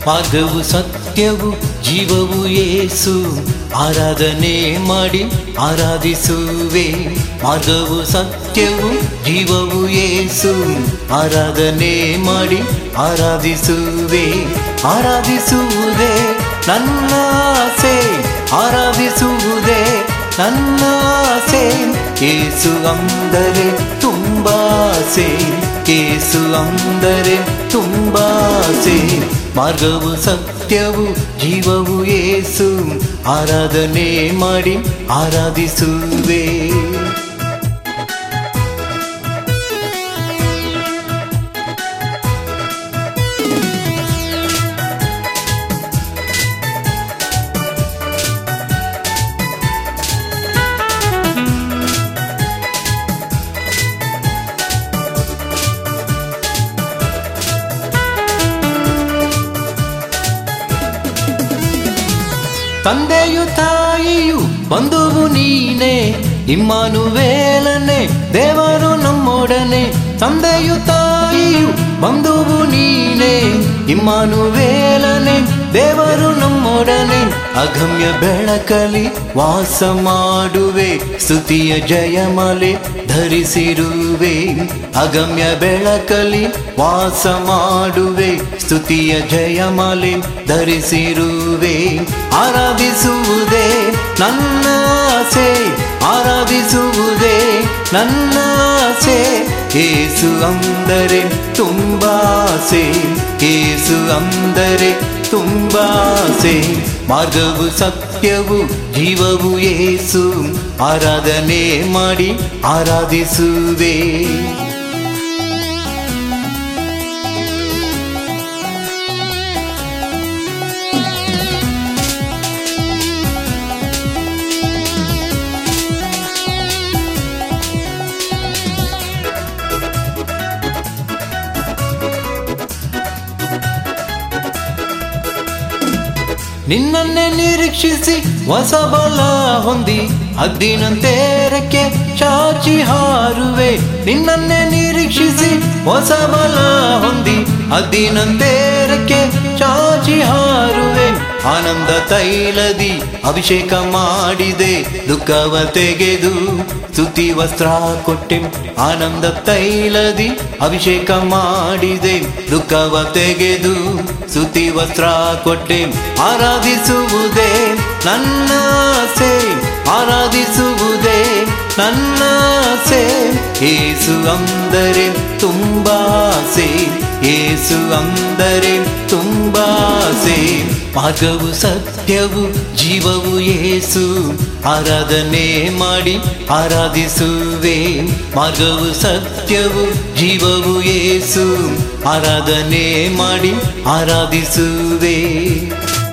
ಮಾರ್ಗವು ಸತ್ಯವು ಜೀವವು ಏಸು ಆರಾಧನೆ ಮಾಡಿ ಆರಾಧಿಸುವೆ ಮಾರ್ಗವು ಸತ್ಯವು ಜೀವವು ಏಸು ಆರಾಧನೆ ಮಾಡಿ ಆರಾಧಿಸುವೆ ಆರಾಧಿಸುವುದೇ ನನ್ನ ಆಸೆ ಆರಾಧಿಸುವುದೇ ನನ್ನ ಆಸೆ ಏಸು ಅಂದರೆ ತುಂಬಾ ಆಸೆ ಏಸು ಅಂದರೆ ತುಂಬಾ ಆಸೆ ಮಾರ್ಗವು ಸತ್ಯವು ಜೀವವು ಏಸು ಆರಾಧನೆ ಮಾಡಿ ಆರಾಧಿಸುವೆ ತಂದೆಯು ತಾಯಿಯು ಬಂಧುವು ನೀನೆ ಇಮ್ಮಾನುವೇಲನೆ ದೇವರು ನಮ್ಮೊಡನೆ ತಂದೆಯು ತಾಯಿಯು ಬಂಧುವು ನೀನೆ ಇಮ್ಮಾನುವೇಲನೆ ದೇವರು ನಮ್ಮೊಡನೆ ಅಗಮ್ಯ ಬೆಳಕಲಿ ವಾಸ ಮಾಡುವೆ ಸ್ತುತಿಯ ಜಯಮಲೆ ಧರಿಸಿರುವೆ ಅಗಮ್ಯ ಬೆಳಕಲಿ ವಾಸ ಮಾಡುವೆ ಸ್ತುತಿಯ ಜಯಮಲೆ ಧರಿಸಿರುವೆ ಆರಾಧಿಸುವುದೇ ನನ್ನ ಆಸೆ ಆರಾಧಿಸುವುದೇ ನನ್ನ ಆಸೆ ಏಸು ಅಂದರೆ ತುಂಬಾ ಆಸೆ ಏಸು ಅಂದರೆ ತುಂಬಾ ಆಸೆ ಮಾರ್ಗವು ಸತ್ಯವು ಜೀವವು ಏಸು ಆರಾಧನೆ ಮಾಡಿ ಆರಾಧಿಸುವೆ ನಿನ್ನನ್ನೇ ನಿರೀಕ್ಷಿಸಿ ಹೊಸ ಬಲ ಹೊಂದಿ ಹದ್ದಿನಂತೇರಕ್ಕೆ ಚಾಚಿ ಹಾರುವೆ ನಿನ್ನನ್ನೇ ನಿರೀಕ್ಷಿಸಿ ಹೊಸ ಬಲ ಹೊಂದಿ ಹದ್ದಿನಂತೇರಕ್ಕೆ ಚಾಚಿ ಹಾರುವೆ ಆನಂದ ತೈಲದಿ ಅಭಿಷೇಕ ಮಾಡಿದೆ ದುಃಖವ ತೆಗೆದು ಸ್ತುತಿ ವಸ್ತ್ರ ಕೊಟ್ಟೆ ಆನಂದ ತೈಲದಿ ಅಭಿಷೇಕ ಮಾಡಿದೆ ದುಃಖವ ತೆಗೆದು ಸ್ತುತಿ ವಸ್ತ್ರ ಕೊಟ್ಟೆ ಆರಾಧಿಸುವುದೇ ನನ್ನ ಆಸೆ ಆರಾಧಿಸುವುದೇ ನನ್ನ ಆಸೆ ಏಸು ಅಂದರೆ ತುಂಬಾ ಆಸೆ ಏಸು ಅಂದರೆ ತುಂಬಾ ಆಸೆ ಮಾರ್ಗವು ಸತ್ಯವು ಜೀವವು ಏಸು ಆರಾಧನೆ ಮಾಡಿ ಆರಾಧಿಸುವೆ ಮಾರ್ಗವು ಸತ್ಯವು ಜೀವವು ಏಸು ಆರಾಧನೆ ಮಾಡಿ ಆರಾಧಿಸುವೆ